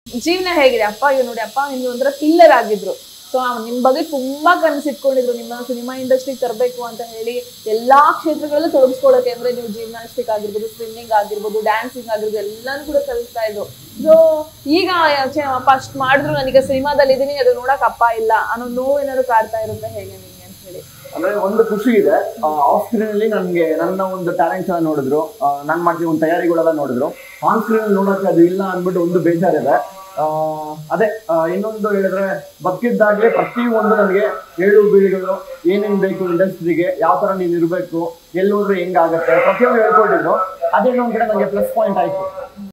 ಜೀವನ ಹೇಗಿದೆ ಅಪ್ಪ ಇವ್ ನೋಡಿ ಅಪ್ಪ ನಿಮ್ಗೆ ಒಂಥರ ಕಿಲ್ಲರ್ ಆಗಿದ್ರು ಸೊ ನಿಮ್ ಬಗ್ಗೆ ತುಂಬಾ ಕನಸಿಟ್ಕೊಂಡಿದ್ರು ನಿಮ್ಮ ಸಿನಿಮಾ ಇಂಡಸ್ಟ್ರಿಗೆ ತರಬೇಕು ಅಂತ ಹೇಳಿ ಎಲ್ಲಾ ಕ್ಷೇತ್ರಗಳಲ್ಲೂ ತೊಡಗಿಸ್ಕೊಳ್ಳೋಕೆ ಅಂದ್ರೆ ನೀವು ಜಿಮ್ನಾಸ್ಟಿಕ್ ಆಗಿರ್ಬೋದು ಸ್ವಿಮ್ಮಿಂಗ್ ಆಗಿರ್ಬೋದು ಡ್ಯಾನ್ಸಿಂಗ್ ಆಗಿರ್ಬೋದು ಎಲ್ಲಾನು ಕೂಡ ಕಲಿಸ್ತಾ ಇದ್ರು ಸೊ ಈಗ ಛೆ, ಅಪ್ಪ ಅಷ್ಟ್ ಮಾಡಿದ್ರು ನನಗೆ ಸಿನಿಮಾದಲ್ಲಿ ಇದೀನಿ ಅದು ನೋಡಕ್ ಅಪ್ಪ ಇಲ್ಲ ಅನ್ನೋ ನೋವು ಏನಾದ್ರು ಕಾಡ್ತಾ ಇರುತ್ತೆ ಹೇಗೆ ನಿಮ್ಗೆ ಅಂತ ಹೇಳಿ ಅಂದ್ರೆ ಒಂದು ಖುಷಿ ಇದೆ ಆಫ್ ಸ್ಕ್ರೀನ್ ಅಲ್ಲಿ ನನ್ಗೆ ನನ್ನ ಒಂದು ಟ್ಯಾಲೆಂಟ್ಸ್ ಎಲ್ಲ ನೋಡಿದ್ರು ನಾನು ಮಾಡ್ತೀವಿ ಒಂದು ತಯಾರಿಗಳೆಲ್ಲ ನೋಡಿದ್ರು ಆನ್ ಸ್ಕ್ರೀನ್ ಅಲ್ಲಿ ನೋಡೋಕೆ ಅದು ಇಲ್ಲ ಅಂದ್ಬಿಟ್ಟು ಒಂದು ಬೇಜಾರಿದೆ ಆ, ಅದೇ ಆ, ಇನ್ನೊಂದು ಹೇಳಿದ್ರೆ ಬದುಕಿದ್ದಾಗ್ಲೇ ಪ್ರತಿ ಒಂದು ನನಗೆ ಏಳು ಬೀಳುಗಳು ಏನೇನ್ ಬೇಕು ಇಂಡಸ್ಟ್ರಿಗೆ ಯಾವ ತರ ನೀನ್ ಇರ್ಬೇಕು ಎಲ್ಲಿ ಹೋದ್ರೆ ಹೆಂಗಾಗತ್ತೆ ಪ್ರತಿಯೊಂದು ಹೇಳ್ಕೊಟ್ಟಿದ್ರು ಅದೇನೋ ಒಂದ್ ಕಡೆ ನನಗೆ ಪ್ಲಸ್ ಪಾಯಿಂಟ್ ಆಯ್ತು